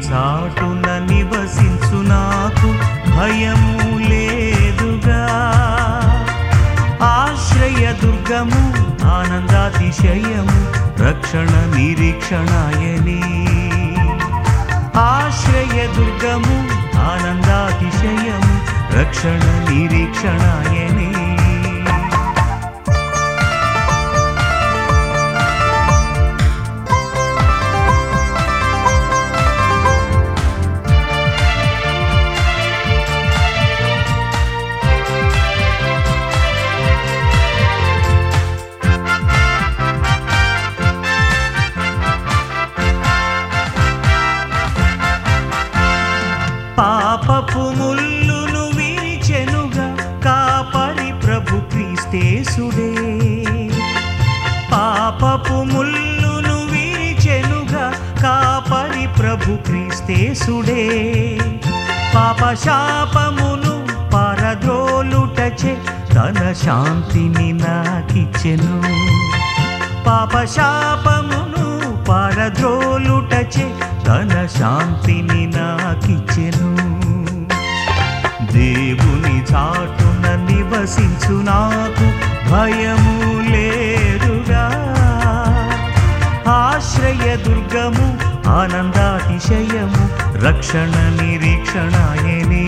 చాటున నివసించు నాకు భయము లేదుగా ఆశ్రయ దుర్గము ఆనందాతిశయము రక్షణ నిరీక్షణాయని ఆశ్రయ దుర్గము ఆనందాతిశయము రక్షణ నిరీక్షణాయని పాపపు ముల్లును విరిచెనుగా కాపరి ప్రభు క్రీస్తేసుడే పాపపు ముల్లును విరిచెనుగా కాపరి ప్రభు క్రీస్తేసుడే పాప శాపమును పరద్రోలుటచే తన శాంతిని నాకిచ్చెను పాప శాపమును పరద్రోలుటచే తన శాంతిని నాకిచ్చెను దేవుని చాటున నివసించు నాకు భయము లేదుగా ఆశ్రయ దుర్గము ఆనందాతిశయము రక్షణ నిరీక్షణాయని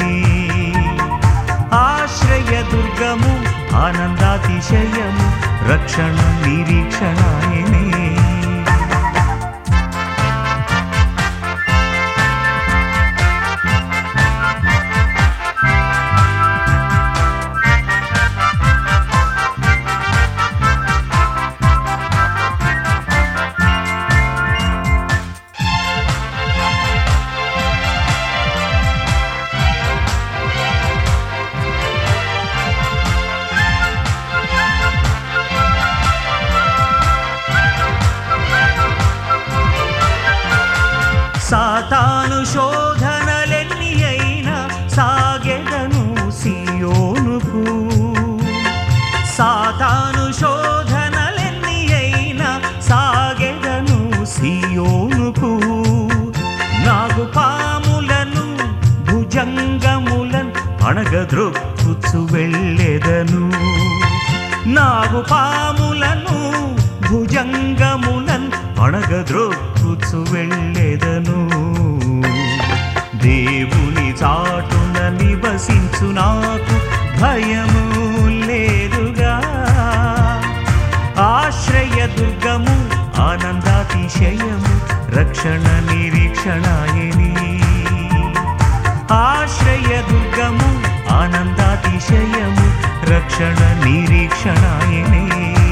ఆశ్రయ దుర్గము ఆనందాతిశయము రక్షణ నిరీక్షణాయని సాతాను శోధనలెన్ని అయినా సాగెదను సియోనుకు సాతాను శోధనలెన్ని అయినా సాగెదను సియోనుకు నాగు పాములను భుజంగములను అణగద్రొక్కుచు వెళ్ళెదను నాగు పాములను భుజంగములను అణగద్రొక్కుచు వెళ్ళెదను దేవుని చాటున నివసించు నాకు భయము లేదుగా ఆశ్రయ దుర్గము ఆనందాతిశయము రక్షణ నిరీక్షణాయని ఆశ్రయ దుర్గము ఆనందాతిశయము రక్షణ నిరీక్షణాయని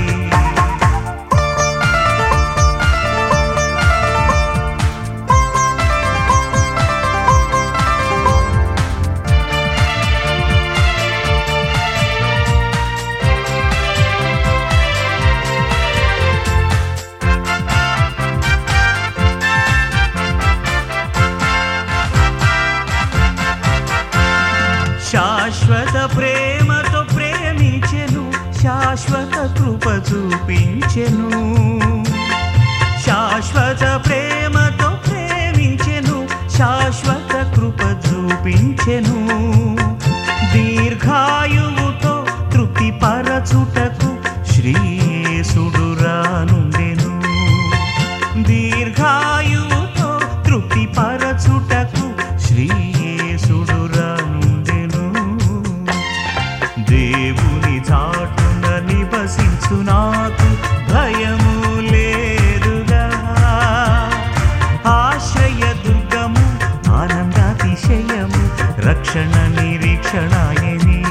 శాశ్వత ప్రేమతో ప్రేమించెను శాశ్వత కృప చూపించెను శాశ్వత ప్రేమతో ప్రేమించెను శాశ్వత కృప చూపించెను దీర్ఘాయువుతో తృప్తి పరచుటకు శ్రీయేసుడు రానుండెను దీర్ఘాయువుతో తృప్తి పరచుటకు శ్రీయేసుడు రానుండెను దేవుని చాటున నివసించు నాకు భయము లేదుగా ఆశ్రయ దుర్గము ఆనందాతిశయము రక్షణ నిరీక్షణాయని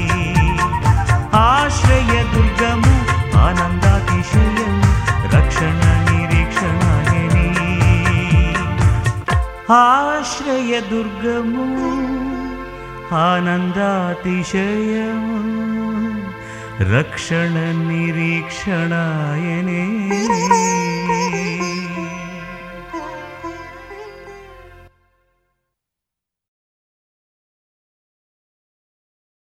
ఆశ్రయ దుర్గము ఆనందాతిశయము రక్షణ నిరీక్షణాయని ఆశ్రయ దుర్గము ఆనందాతిశయము రక్షణ నిరీక్షణాయనే